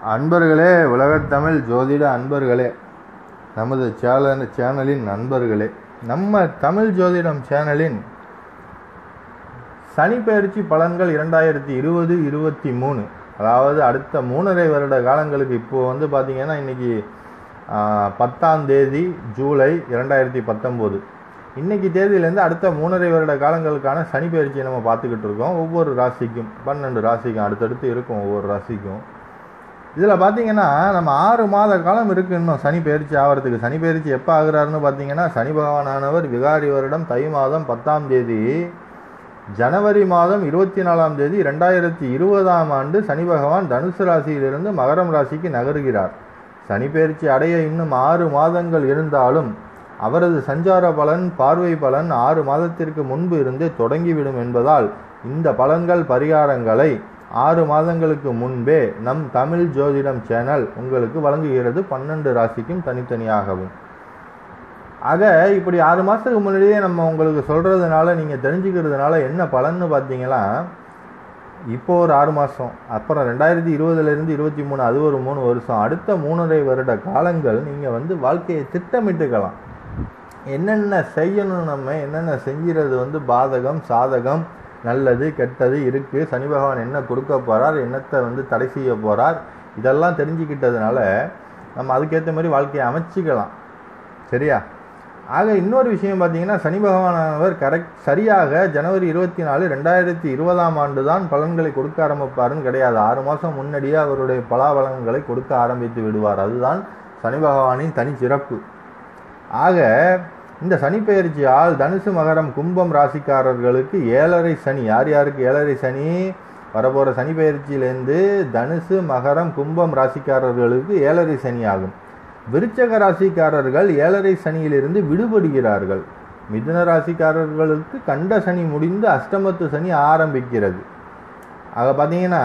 அன்பர்களே உலகத்தமிழ் ஜோதிட அன்பர்களே நமது சேனல் சேனலின் நண்பர்களே நம்ம தமிழ் ஜோதிடம் சேனலின் சனிப்பெயர்ச்சி பலன்கள் இரண்டாயிரத்தி இருபது இருபத்தி மூணு அதாவது அடுத்த மூணரை வருட காலங்களுக்கு இப்போ வந்து பார்த்தீங்கன்னா இன்னைக்கு ஆஹ், பத்தாம் தேதி ஜூலை இரண்டாயிரத்தி பத்தொம்போது இன்னைக்கு தேதியிலேருந்து அடுத்த மூணரை வருட காலங்களுக்கான சனி பயிற்சியை நம்ம பார்த்துக்கிட்டு இருக்கோம் ஒவ்வொரு ராசிக்கும் பன்னெண்டு ராசிக்கும் அடுத்தடுத்து இருக்கும் ஒவ்வொரு ராசிக்கும் இதில் பார்த்தீங்கன்னா நம்ம ஆறு மாத காலம் இருக்கு இன்னும் சனி பயிற்சி ஆகிறதுக்கு சனி பயிற்சி எப்போ ஆகுறாருன்னு பார்த்தீங்கன்னா சனி பகவானானவர் விகாரி வருடம் தை மாதம் பத்தாம் தேதி ஜனவரி மாதம் இருபத்தி நாலாம் தேதி ரெண்டாயிரத்தி இருபதாம் ஆண்டு சனி பகவான் தனுசு ராசியிலிருந்து மகரம் ராசிக்கு நகருகிறார் சனி பயிற்சி அடைய இன்னும் ஆறு மாதங்கள் இருந்தாலும் அவரது சஞ்சார பலன் பார்வை பலன் ஆறு மாதத்திற்கு முன்பு இருந்தே தொடங்கிவிடும் என்பதால் இந்த பலன்கள் பரிகாரங்களை ஆறு மாதங்களுக்கு முன்பே நம் தமிழ் ஜோதிடம் சேனல் உங்களுக்கு வழங்குகிறது பன்னெண்டு ராசிக்கும் தனித்தனியாகவும் ஆக இப்படி ஆறு மாதத்துக்கு முன்னாடியே நம்ம உங்களுக்கு சொல்கிறதுனால நீங்கள் தெரிஞ்சுக்கிறதுனால என்ன பலன்னு பார்த்தீங்கன்னா இப்போ ஒரு ஆறு மாதம் அப்புறம் ரெண்டாயிரத்தி இருபதுலேருந்து இருபத்தி மூணு அது ஒரு மூணு வருஷம் அடுத்த மூணரை வருட காலங்கள் நீங்கள் வந்து வாழ்க்கையை திட்டமிட்டுக்கலாம் என்னென்ன செய்யணும் நம்ம என்னென்ன செஞ்சுறது வந்து பாதகம் சாதகம் நல்லது கெட்டது இருக்குது சனி பகவான் என்ன கொடுக்க போகிறார் என்னத்தை வந்து தடை செய்ய போகிறார் இதெல்லாம் தெரிஞ்சுக்கிட்டதுனால நம்ம அதுக்கேற்ற மாதிரி வாழ்க்கையை அமைச்சிக்கலாம் சரியா ஆக இன்னொரு விஷயம் பார்த்தீங்கன்னா சனி பகவானவர் கரெக்ட் சரியாக ஜனவரி இருபத்தி நாலு ரெண்டாயிரத்தி இருபதாம் ஆண்டு தான் பலன்களை கொடுக்க ஆரம்பிப்பாருன்னு கிடையாது ஆறு மாதம் முன்னாடியே அவருடைய பலாபலன்களை கொடுக்க ஆரம்பித்து விடுவார் அதுதான் சனி பகவானின் தனிச்சிறப்பு ஆக இந்த சனி பெயர்ச்சியால் தனுசு மகரம் கும்பம் ராசிக்காரர்களுக்கு ஏழரை சனி யார் யாருக்கு ஏழரை சனி வரப்போகிற சனி பெயர்ச்சியிலேருந்து தனுசு மகரம் கும்பம் ராசிக்காரர்களுக்கு ஏழரை சனி ஆகும் விருச்சக ராசிக்காரர்கள் ஏழரை சனியிலிருந்து விடுபடுகிறார்கள் மிதுன ராசிக்காரர்களுக்கு கண்ட சனி முடிந்து அஷ்டமத்து சனி ஆரம்பிக்கிறது ஆக பார்த்தீங்கன்னா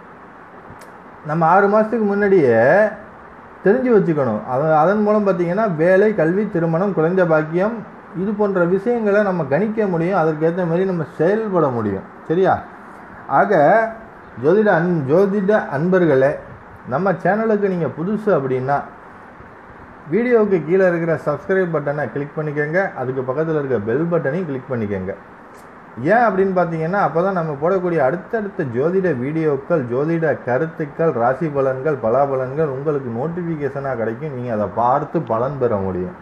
நம்ம ஆறு மாதத்துக்கு முன்னாடியே தெரிஞ்சு வச்சுக்கணும் அது அதன் மூலம் பார்த்தீங்கன்னா வேலை கல்வி திருமணம் குழந்தை பாக்கியம் இது போன்ற விஷயங்களை நம்ம கணிக்க முடியும் அதற்கேற்ற மாதிரி நம்ம செயல்பட முடியும் சரியா ஆக ஜோதிட அன் ஜோதிட அன்பர்களே நம்ம சேனலுக்கு நீங்கள் புதுசு அப்படின்னா வீடியோவுக்கு கீழே இருக்கிற சப்ஸ்கிரைப் பட்டனை கிளிக் பண்ணிக்கோங்க அதுக்கு பக்கத்தில் இருக்க பெல் பட்டனையும் கிளிக் பண்ணிக்கோங்க ஏன் அப்படின்னு பார்த்தீங்கன்னா அப்போ தான் நம்ம போடக்கூடிய அடுத்தடுத்த ஜோதிட வீடியோக்கள் ஜோதிட கருத்துக்கள் ராசி பலன்கள் பலாபலன்கள் உங்களுக்கு நோட்டிஃபிகேஷனாக கிடைக்கும் நீங்கள் அதை பார்த்து பலன் பெற முடியும்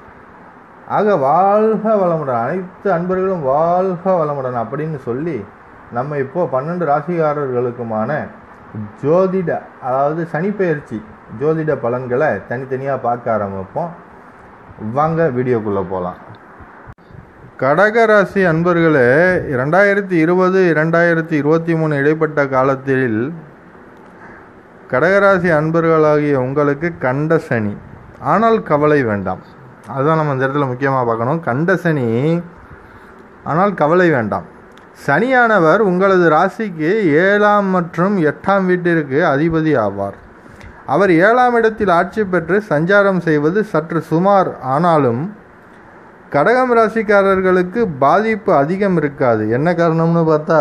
ஆக வாழ்க வளமுடன் அனைத்து அன்பர்களும் வாழ்க வளமுடன் அப்படின்னு சொல்லி நம்ம இப்போ பன்னெண்டு ராசிக்காரர்களுக்குமான ஜோதிட அதாவது சனிப்பெயர்ச்சி ஜோதிட பலன்களை தனித்தனியாக பார்க்க ஆரம்பிப்போம் வாங்க வீடியோக்குள்ளே போகலாம் கடகராசி அன்பர்களே இரண்டாயிரத்தி இருபது இரண்டாயிரத்தி இருபத்தி மூணு இடைப்பட்ட காலத்தில் கடகராசி அன்பர்களாகிய உங்களுக்கு கண்ட சனி ஆனால் கவலை வேண்டாம் அதுதான் நம்ம இந்த இடத்துல முக்கியமாக பார்க்கணும் கண்ட சனி ஆனால் கவலை வேண்டாம் சனியானவர் உங்களது ராசிக்கு ஏழாம் மற்றும் எட்டாம் வீட்டிற்கு அதிபதி ஆவார் அவர் ஏழாம் இடத்தில் ஆட்சி பெற்று சஞ்சாரம் செய்வது சற்று சுமார் ஆனாலும் கடகம் ராசிக்காரர்களுக்கு பாதிப்பு அதிகம் இருக்காது என்ன காரணம்னு பார்த்தா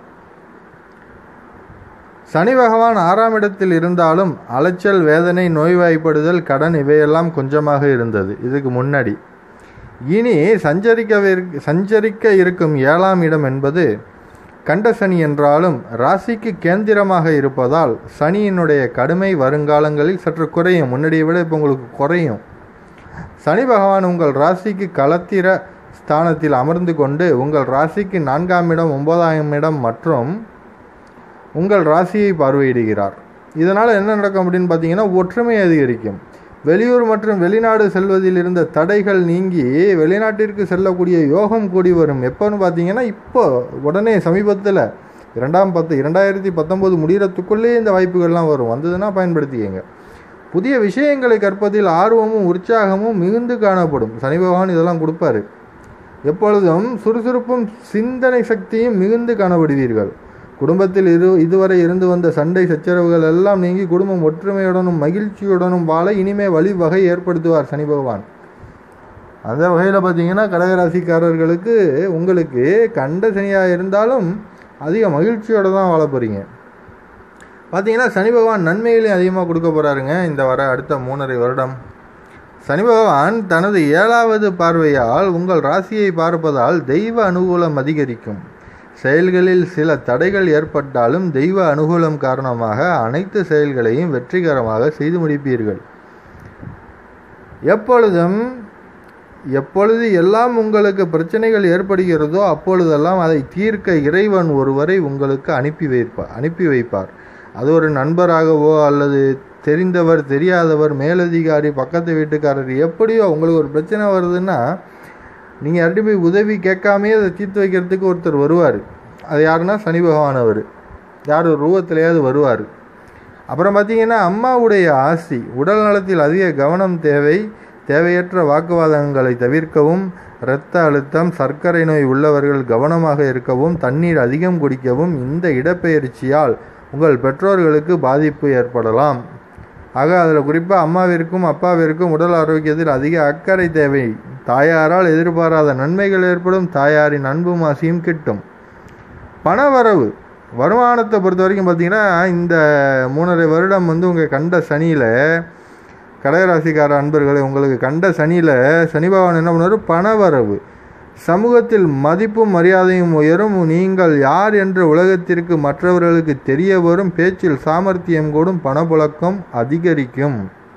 சனி பகவான் ஆறாம் இடத்தில் இருந்தாலும் அலைச்சல் வேதனை நோய்வாய்ப்படுதல் கடன் இவையெல்லாம் கொஞ்சமாக இருந்தது இதுக்கு முன்னாடி இனி சஞ்சரிக்க சஞ்சரிக்க இருக்கும் ஏழாம் இடம் என்பது கண்ட சனி என்றாலும் ராசிக்கு கேந்திரமாக இருப்பதால் சனியினுடைய கடுமை வருங்காலங்களில் சற்று குறையும் முன்னாடியை விட இப்போ உங்களுக்கு குறையும் சனி பகவான் உங்கள் ராசிக்கு களத்திர ஸ்தானத்தில் அமர்ந்து கொண்டு உங்கள் ராசிக்கு நான்காம் இடம் ஒன்பதாம் இடம் மற்றும் உங்கள் ராசியை பார்வையிடுகிறார் இதனால் என்ன நடக்கும் அப்படின்னு பார்த்தீங்கன்னா ஒற்றுமை அதிகரிக்கும் வெளியூர் மற்றும் வெளிநாடு செல்வதில் இருந்த தடைகள் நீங்கி வெளிநாட்டிற்கு செல்லக்கூடிய யோகம் கூடி வரும் எப்போன்னு பார்த்தீங்கன்னா இப்போ உடனே சமீபத்தில் இரண்டாம் பத்து இரண்டாயிரத்தி பத்தொம்போது முடிகிறதுக்குள்ளே இந்த வாய்ப்புகள்லாம் வரும் வந்ததுன்னா பயன்படுத்திக்கங்க புதிய விஷயங்களை கற்பதில் ஆர்வமும் உற்சாகமும் மிகுந்து காணப்படும் சனி பகவான் இதெல்லாம் கொடுப்பாரு எப்பொழுதும் சுறுசுறுப்பும் சிந்தனை சக்தியும் மிகுந்து காணப்படுவீர்கள் குடும்பத்தில் இரு இதுவரை இருந்து வந்த சண்டை சச்சரவுகள் எல்லாம் நீங்கி குடும்பம் ஒற்றுமையுடனும் மகிழ்ச்சியுடனும் வாழ இனிமே வழிவகை ஏற்படுத்துவார் சனி பகவான் அந்த வகையில் பார்த்தீங்கன்னா கடகராசிக்காரர்களுக்கு உங்களுக்கு கண்ட சனியாக இருந்தாலும் அதிக மகிழ்ச்சியோடு தான் வாழ போகிறீங்க பார்த்தீங்கன்னா சனி பகவான் நன்மைகளையும் அதிகமாக கொடுக்க போகிறாருங்க இந்த வர அடுத்த மூணரை வருடம் சனி பகவான் தனது ஏழாவது பார்வையால் உங்கள் ராசியை பார்ப்பதால் தெய்வ அனுகூலம் அதிகரிக்கும் செயல்களில் சில தடைகள் ஏற்பட்டாலும் தெய்வ அனுகூலம் காரணமாக அனைத்து செயல்களையும் வெற்றிகரமாக செய்து முடிப்பீர்கள் எப்பொழுதும் எப்பொழுது எல்லாம் உங்களுக்கு பிரச்சனைகள் ஏற்படுகிறதோ அப்பொழுதெல்லாம் அதை தீர்க்க இறைவன் ஒருவரை உங்களுக்கு அனுப்பி வைப்பார் அனுப்பி வைப்பார் அது ஒரு நண்பராகவோ அல்லது தெரிந்தவர் தெரியாதவர் மேலதிகாரி பக்கத்து வீட்டுக்காரர் எப்படியோ உங்களுக்கு ஒரு பிரச்சனை வருதுன்னா நீங்கள் யார்கிட்ட போய் உதவி கேட்காமே அதை தீர்த்து வைக்கிறதுக்கு ஒருத்தர் வருவார் அது யாருன்னா சனி பகவான் அவர் யார் ஒரு ரூபத்திலேயாவது வருவார் அப்புறம் பார்த்தீங்கன்னா அம்மாவுடைய ஆசி உடல் நலத்தில் அதிக கவனம் தேவை தேவையற்ற வாக்குவாதங்களை தவிர்க்கவும் இரத்த அழுத்தம் சர்க்கரை நோய் உள்ளவர்கள் கவனமாக இருக்கவும் தண்ணீர் அதிகம் குடிக்கவும் இந்த இடப்பெயர்ச்சியால் உங்கள் பெற்றோர்களுக்கு பாதிப்பு ஏற்படலாம் ஆக அதில் குறிப்பாக அம்மாவிற்கும் அப்பாவிற்கும் உடல் ஆரோக்கியத்தில் அதிக அக்கறை தேவை தாயாரால் எதிர்பாராத நன்மைகள் ஏற்படும் தாயாரின் அன்பும் ஆசையும் கிட்டும் பணவரவு வருமானத்தை பொறுத்த வரைக்கும் பார்த்தீங்கன்னா இந்த மூணரை வருடம் வந்து உங்கள் கண்ட சனியில் கடகராசிக்கார அன்பர்களை உங்களுக்கு கண்ட சனியில் சனி பகவான் என்ன பண்ணுவார் பணவரவு சமூகத்தில் மதிப்பும் மரியாதையும் உயரும் நீங்கள் யார் என்ற உலகத்திற்கு மற்றவர்களுக்கு தெரிய வரும் பேச்சில் சாமர்த்தியம் கூடும் பணப்புழக்கம் அதிகரிக்கும்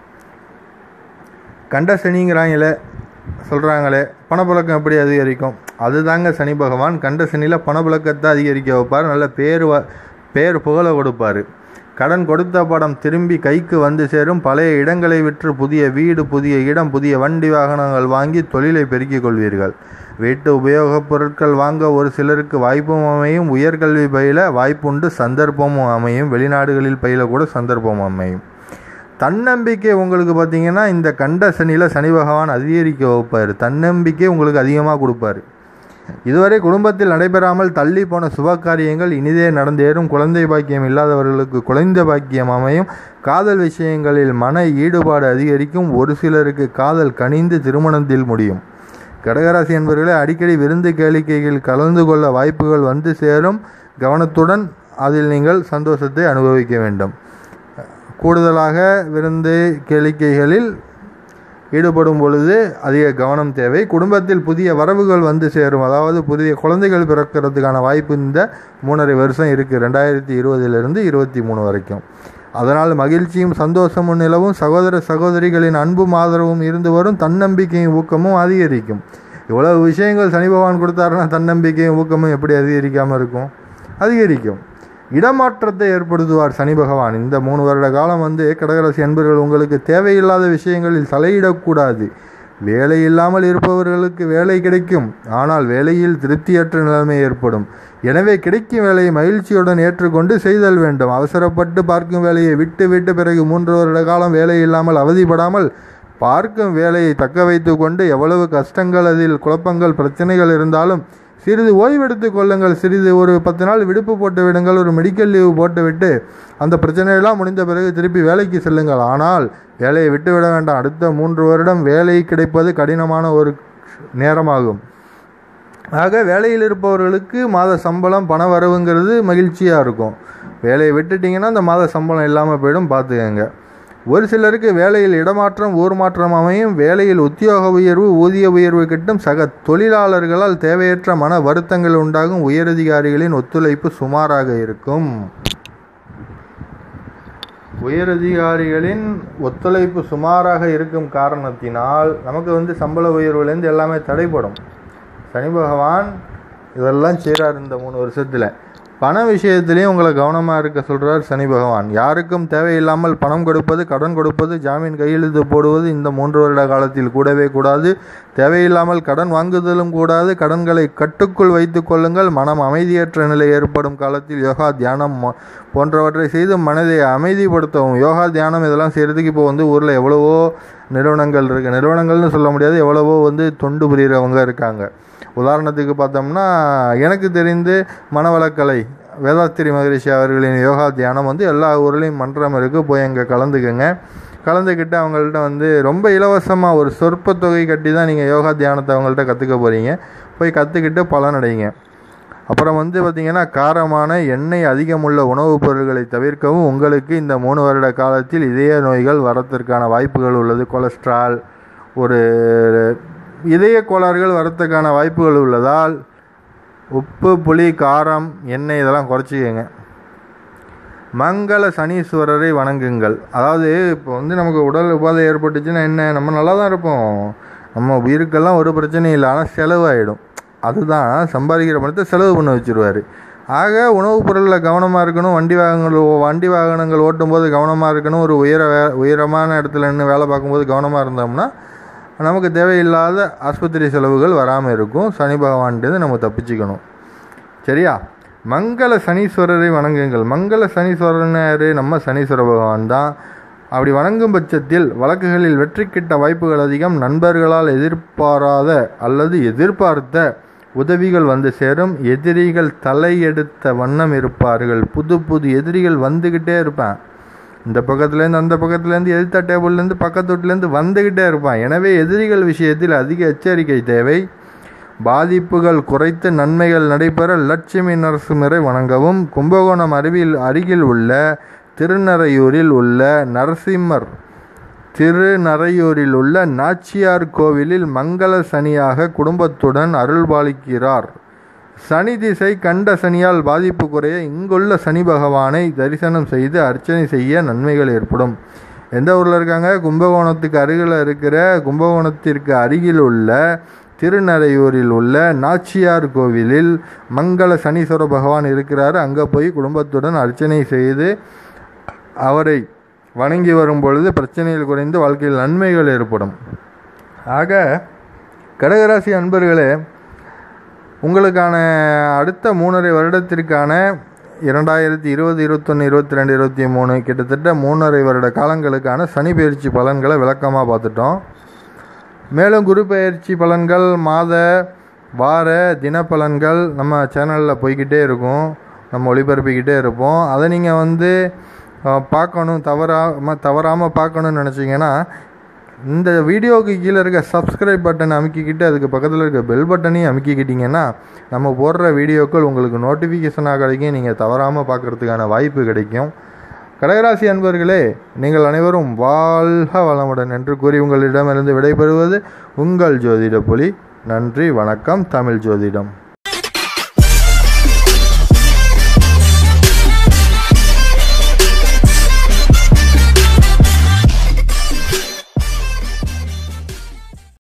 கண்ட சனிங்கிறாங்களே சொல்கிறாங்களே பணப்புழக்கம் எப்படி அதிகரிக்கும் அதுதாங்க சனி பகவான் கண்ட சனியில் பணப்புழக்கத்தை அதிகரிக்க வைப்பார் நல்ல பேர் வ பேர் புகழ கொடுப்பார் கடன் கொடுத்த படம் திரும்பி கைக்கு வந்து சேரும் பழைய இடங்களை விற்று புதிய வீடு புதிய இடம் புதிய வண்டி வாகனங்கள் வாங்கி தொழிலை பெருக்கிக் கொள்வீர்கள் வீட்டு உபயோகப் பொருட்கள் வாங்க ஒரு சிலருக்கு வாய்ப்பும் அமையும் உயர்கல்வி பயில வாய்ப்புண்டு சந்தர்ப்பமும் அமையும் வெளிநாடுகளில் பயில கூட சந்தர்ப்பம் அமையும் தன்னம்பிக்கை உங்களுக்கு பார்த்தீங்கன்னா இந்த கண்ட சனியில் சனி பகவான் அதிகரிக்க வைப்பார் தன்னம்பிக்கை உங்களுக்கு அதிகமாக கொடுப்பாரு இதுவரை குடும்பத்தில் நடைபெறாமல் தள்ளி போன சுப காரியங்கள் இனிதே நடந்தேறும் குழந்தை பாக்கியம் இல்லாதவர்களுக்கு குழந்தை பாக்கியம் அமையும் காதல் விஷயங்களில் மன ஈடுபாடு அதிகரிக்கும் ஒரு சிலருக்கு காதல் கனிந்து திருமணத்தில் முடியும் கடகராசி என்பவர்களே அடிக்கடி விருந்து கேளிக்கைகள் கலந்து கொள்ள வாய்ப்புகள் வந்து சேரும் கவனத்துடன் அதில் நீங்கள் சந்தோஷத்தை அனுபவிக்க வேண்டும் கூடுதலாக விருந்து கேளிக்கைகளில் ஈடுபடும் பொழுது அதிக கவனம் தேவை குடும்பத்தில் புதிய வரவுகள் வந்து சேரும் அதாவது புதிய குழந்தைகள் பிறக்கிறதுக்கான வாய்ப்பு இந்த மூணரை வருஷம் இருக்குது ரெண்டாயிரத்தி இருபதிலிருந்து இருபத்தி மூணு வரைக்கும் அதனால் மகிழ்ச்சியும் சந்தோஷமும் நிலவும் சகோதர சகோதரிகளின் அன்பும் ஆதரவும் இருந்து வரும் தன்னம்பிக்கையும் ஊக்கமும் அதிகரிக்கும் இவ்வளவு விஷயங்கள் சனி பகவான் கொடுத்தாருன்னா தன்னம்பிக்கையும் ஊக்கமும் எப்படி அதிகரிக்காமல் இருக்கும் அதிகரிக்கும் இடமாற்றத்தை ஏற்படுத்துவார் சனி பகவான் இந்த மூணு வருட காலம் வந்து கடகராசி அன்பர்கள் உங்களுக்கு தேவையில்லாத விஷயங்களில் தலையிடக்கூடாது வேலை இல்லாமல் இருப்பவர்களுக்கு வேலை கிடைக்கும் ஆனால் வேலையில் திருப்தியற்ற நிலைமை ஏற்படும் எனவே கிடைக்கும் வேலையை மகிழ்ச்சியுடன் ஏற்றுக்கொண்டு செய்தல் வேண்டும் அவசரப்பட்டு பார்க்கும் வேலையை விட்டு விட்டு பிறகு மூன்று வருட காலம் வேலை இல்லாமல் அவதிப்படாமல் பார்க்கும் வேலையை தக்க வைத்து கொண்டு எவ்வளவு கஷ்டங்கள் அதில் குழப்பங்கள் பிரச்சனைகள் இருந்தாலும் சிறிது ஓய்வெடுத்து கொள்ளுங்கள் சிறிது ஒரு பத்து நாள் விடுப்பு போட்டு விடுங்கள் ஒரு மெடிக்கல் லீவு போட்டு விட்டு அந்த பிரச்சனையெல்லாம் முடிந்த பிறகு திருப்பி வேலைக்கு செல்லுங்கள் ஆனால் வேலையை விட்டு விட வேண்டாம் அடுத்த மூன்று வருடம் வேலை கிடைப்பது கடினமான ஒரு நேரமாகும் ஆக வேலையில் இருப்பவர்களுக்கு மாத சம்பளம் பண வரவுங்கிறது மகிழ்ச்சியாக இருக்கும் வேலையை விட்டுட்டிங்கன்னா அந்த மாத சம்பளம் இல்லாமல் போயிடும் பார்த்துக்கங்க ஒரு சிலருக்கு வேலையில் இடமாற்றம் ஊர் மாற்றம் அமையும் வேலையில் உத்தியோக உயர்வு ஊதிய உயர்வு கிட்டும் சக தொழிலாளர்களால் தேவையற்ற மன வருத்தங்கள் உண்டாகும் உயரதிகாரிகளின் ஒத்துழைப்பு சுமாராக இருக்கும் உயரதிகாரிகளின் ஒத்துழைப்பு சுமாராக இருக்கும் காரணத்தினால் நமக்கு வந்து சம்பள உயர்வுலேருந்து எல்லாமே தடைப்படும் சனி பகவான் இதெல்லாம் செய்கிறார் இந்த மூணு வருஷத்தில் பண விஷயத்திலையும் உங்களை கவனமாக இருக்க சொல்கிறார் சனி பகவான் யாருக்கும் தேவையில்லாமல் பணம் கொடுப்பது கடன் கொடுப்பது ஜாமீன் கையெழுத்து போடுவது இந்த மூன்று வருட காலத்தில் கூடவே கூடாது தேவையில்லாமல் கடன் வாங்குதலும் கூடாது கடன்களை கட்டுக்குள் வைத்து கொள்ளுங்கள் மனம் அமைதியற்ற நிலை ஏற்படும் காலத்தில் யோகா தியானம் ம- போன்றவற்றை செய்து மனதை அமைதிப்படுத்தவும் யோகா தியானம் இதெல்லாம் செய்கிறதுக்கு இப்போ வந்து ஊரில் எவ்வளவோ நிறுவனங்கள் இருக்குது நிறுவனங்கள்னு சொல்ல முடியாது எவ்வளவோ வந்து தொண்டு புரிகிறவங்க இருக்காங்க உதாரணத்துக்கு பார்த்தோம்னா எனக்கு தெரிந்து மனவளக்கலை வேதாத்திரி மகரிஷி அவர்களின் யோகா தியானம் வந்து எல்லா ஊர்லேயும் மன்றம் இருக்குது போய் அங்கே கலந்துக்குங்க கலந்துக்கிட்டு அவங்கள்ட்ட வந்து ரொம்ப இலவசமாக ஒரு சொற்ப தொகை கட்டி தான் நீங்கள் யோகா தியானத்தை அவங்கள்ட்ட கற்றுக்க போகிறீங்க போய் கற்றுக்கிட்டு பலனடைங்க அப்புறம் வந்து பார்த்திங்கன்னா காரமான எண்ணெய் அதிகமுள்ள உணவுப் பொருட்களை தவிர்க்கவும் உங்களுக்கு இந்த மூணு வருட காலத்தில் இதய நோய்கள் வரத்திற்கான வாய்ப்புகள் உள்ளது கொலஸ்ட்ரால் ஒரு இதய கோளாறுகள் வரத்துக்கான வாய்ப்புகள் உள்ளதால் உப்பு புளி காரம் எண்ணெய் இதெல்லாம் குறைச்சிக்கங்க மங்கள சனீஸ்வரரை வணங்குங்கள் அதாவது இப்போ வந்து நமக்கு உடல் உபாதை ஏற்பட்டுச்சுன்னா என்ன நம்ம நல்லா தான் இருப்போம் நம்ம உயிருக்கெல்லாம் ஒரு பிரச்சனையும் இல்லை ஆனால் செலவாயிடும் அதுதான் சம்பாதிக்கிற பணத்தை செலவு பண்ண வச்சுருவார் ஆக உணவுப் பொருளில் கவனமாக இருக்கணும் வண்டி வாகனங்கள் வண்டி வாகனங்கள் ஓட்டும்போது கவனமாக இருக்கணும் ஒரு உயர வே உயரமான இடத்துல நின்று வேலை பார்க்கும்போது கவனமாக இருந்தோம்னா நமக்கு தேவையில்லாத ஆஸ்பத்திரி செலவுகள் வராமல் இருக்கும் சனி பகவான்கிட்ட நம்ம தப்பிச்சுக்கணும் சரியா மங்கள சனீஸ்வரரை வணங்குங்கள் மங்கள சனீஸ்வரன் யாரு நம்ம சனீஸ்வர பகவான் தான் அப்படி வணங்கும் பட்சத்தில் வழக்குகளில் வெற்றி கிட்ட வாய்ப்புகள் அதிகம் நண்பர்களால் எதிர்பாராத அல்லது எதிர்பார்த்த உதவிகள் வந்து சேரும் எதிரிகள் தலையெடுத்த வண்ணம் இருப்பார்கள் புது புது எதிரிகள் வந்துக்கிட்டே இருப்பேன் இந்த பக்கத்துலேருந்து அந்த பக்கத்துலேருந்து எதிர்த்த டேபிள்லேருந்து பக்கத்து வீட்டிலேருந்து வந்துக்கிட்டே இருப்பான் எனவே எதிரிகள் விஷயத்தில் அதிக எச்சரிக்கை தேவை பாதிப்புகள் குறைத்து நன்மைகள் நடைபெற லட்சுமி நரசிம்மரை வணங்கவும் கும்பகோணம் அருகில் அருகில் உள்ள திருநறையூரில் உள்ள நரசிம்மர் திருநறையூரில் உள்ள நாச்சியார் கோவிலில் மங்கள சனியாக குடும்பத்துடன் அருள்பாலிக்கிறார் சனி திசை கண்ட சனியால் பாதிப்பு குறைய இங்குள்ள சனி பகவானை தரிசனம் செய்து அர்ச்சனை செய்ய நன்மைகள் ஏற்படும் எந்த ஊரில் இருக்காங்க கும்பகோணத்துக்கு அருகில் இருக்கிற கும்பகோணத்திற்கு அருகில் உள்ள திருநறையூரில் உள்ள நாச்சியார் கோவிலில் மங்கள சனீஸ்வர பகவான் இருக்கிறார் அங்கே போய் குடும்பத்துடன் அர்ச்சனை செய்து அவரை வணங்கி வரும் பொழுது பிரச்சனைகள் குறைந்து வாழ்க்கையில் நன்மைகள் ஏற்படும் ஆக கடகராசி அன்பர்களே உங்களுக்கான அடுத்த மூணரை வருடத்திற்கான இரண்டாயிரத்தி இருபது இருபத்தொன்று இருபத்தி ரெண்டு இருபத்தி மூணு கிட்டத்தட்ட மூணரை வருட காலங்களுக்கான சனி பயிற்சி பலன்களை விளக்கமாக பார்த்துட்டோம் மேலும் குரு பயிற்சி பலன்கள் மாத வார தின பலன்கள் நம்ம சேனலில் போய்கிட்டே இருக்கும் நம்ம ஒளிபரப்பிக்கிட்டே இருப்போம் அதை நீங்கள் வந்து அஹ், பார்க்கணும் தவறாம தவறாமல் பார்க்கணும்னு நினச்சிங்கன்னா இந்த வீடியோவுக்கு கீழே இருக்க சப்ஸ்கிரைப் பட்டன் அமுக்கிக்கிட்டு அதுக்கு பக்கத்தில் இருக்க பெல் பட்டனையும் அமுக்கிக்கிட்டிங்கன்னா நம்ம போடுற வீடியோக்கள் உங்களுக்கு நோட்டிஃபிகேஷனாக கிடைக்கும் நீங்கள் தவறாமல் பார்க்குறதுக்கான வாய்ப்பு கிடைக்கும் கடகராசி அன்பர்களே நீங்கள் அனைவரும் வாழ்க வளமுடன் என்று கூறி உங்களிடமிருந்து விடைபெறுவது உங்கள் ஜோதிட புலி நன்றி வணக்கம் தமிழ் ஜோதிடம்